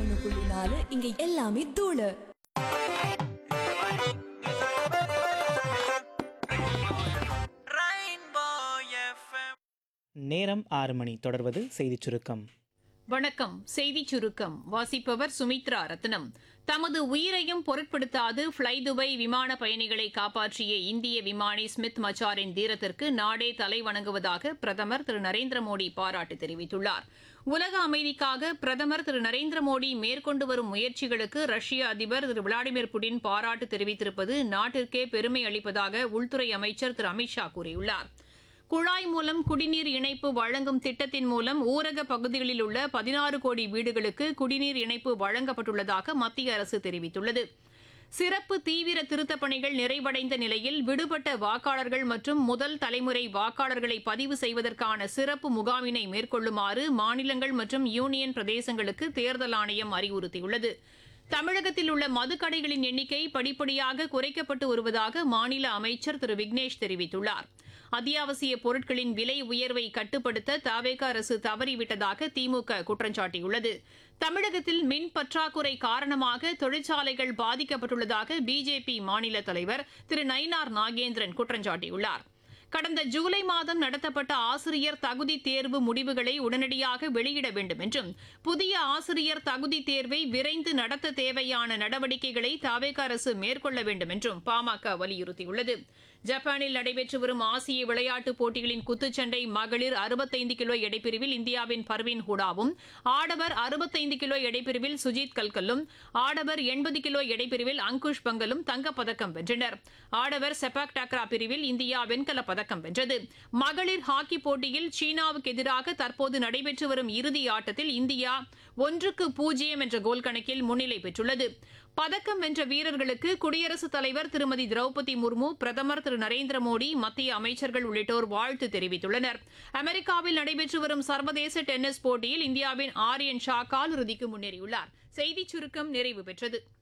ஒண்ணு புள்ளி நாலு இங்க எல்லாமே தூளு நேரம் ஆறு மணி தொடர்வது செய்திச் சுருக்கம் வணக்கம் செய்திச் சுருக்கம் வாசிப்பவர் சுமித்ரா ரத்னம் தமது உயிரையும் பொருட்படுத்தாது ஃப்ளை துபாய் விமான பயணிகளை காப்பாற்றிய இந்திய விமானி ஸ்மித் மச்சாரின் தீரத்திற்கு நாடே தலை வணங்குவதாக பிரதமர் திரு நரேந்திர மோடி பாராட்டு தெரிவித்துள்ளார் உலக அமைதிக்காக பிரதமர் திரு நரேந்திர மோடி மேற்கொண்டு வரும் முயற்சிகளுக்கு ரஷ்ய அதிபர் திரு விளாடிமிர் புடின் பாராட்டு தெரிவித்திருப்பது நாட்டிற்கே பெருமை அளிப்பதாக உள்துறை அமைச்சர் திரு அமித்ஷா கூறியுள்ளார் குழாய் மூலம் குடிநீர் இணைப்பு வழங்கும் திட்டத்தின் மூலம் ஊரக பகுதிகளில் உள்ள பதினாறு கோடி வீடுகளுக்கு குடிநீர் இணைப்பு வழங்கப்பட்டுள்ளதாக மத்திய அரசு தெரிவித்துள்ளது சிறப்பு தீவிர திருத்தப் பணிகள் நிறைவடைந்த நிலையில் விடுபட்ட வாக்காளர்கள் மற்றும் முதல் தலைமுறை வாக்காளர்களை பதிவு செய்வதற்கான சிறப்பு முகாமினை மேற்கொள்ளுமாறு மாநிலங்கள் மற்றும் யூனியன் பிரதேசங்களுக்கு தேர்தல் ஆணையம் அறிவுறுத்தியுள்ளது தமிழகத்தில் உள்ள மதுக்கடைகளின் எண்ணிக்கை படிப்படியாக குறைக்கப்பட்டு வருவதாக மாநில அமைச்சர் திரு விக்னேஷ் தெரிவித்துள்ளார் அத்தியாவசிய பொருட்களின் விலை உயர்வை கட்டுப்படுத்த தாவேக அரசு தவறிவிட்டதாக திமுக குற்றம் சாட்டியுள்ளது தமிழகத்தில் மின் பற்றாக்குறை காரணமாக தொழிற்சாலைகள் பாதிக்கப்பட்டுள்ளதாக பிஜேபி மாநில தலைவர் திரு நயினார் நாகேந்திரன் குற்றம் சாட்டியுள்ளார் கடந்த ஜூலை மாதம் நடத்தப்பட்ட ஆசிரியர் தகுதி தேர்வு முடிவுகளை உடனடியாக வெளியிட வேண்டும் என்றும் புதிய ஆசிரியர் தகுதி தேர்வை விரைந்து நடத்த தேவையான நடவடிக்கைகளை தாவேக அரசு மேற்கொள்ள வேண்டும் என்றும் பாமக வலியுறுத்தியுள்ளது ஜப்பானில் நடைபெற்று வரும் ஆசிய விளையாட்டுப் போட்டிகளின் குத்துச்சண்டை மகளிர் அறுபத்தைந்து கிலோ எடைப்பிரிவில் இந்தியாவின் பர்வீன் ஹூடாவும் ஆடவர் அறுபத்தைந்து கிலோ எடைப்பிரிவில் சுஜித் கல்கல்லும் ஆடவர் எண்பது கிலோ எடைப்பிரிவில் அங்குஷ் பங்கலும் தங்கப்பதக்கம் வென்றனர் ஆடவர் செபாக் டாக்ரா பிரிவில் இந்தியா வெண்கலப் பதக்கம் வென்றது மகளிர் ஹாக்கி போட்டியில் சீனாவுக்கு எதிராக தற்போது நடைபெற்று வரும் இறுதி ஆட்டத்தில் இந்தியா ஒன்றுக்கு பூஜ்ஜியம் என்ற கோல் கணக்கில் முன்னிலை பெற்றுள்ளது பதக்கம் வென்ற வீரர்களுக்கு குடியரசுத் தலைவர் திருமதி திரௌபதி முர்மு பிரதமர் திரு நரேந்திர மோடி மத்திய அமைச்சர்கள் உள்ளிட்டோர் வாழ்த்து தெரிவித்துள்ளனர் அமெரிக்காவில் நடைபெற்று வரும் சர்வதேச டென்னிஸ் போட்டியில் இந்தியாவின் ஆரியன் ஷா காலிறுதிக்கு முன்னேறியுள்ளார் செய்திச் சுருக்கம் நிறைவு பெற்றது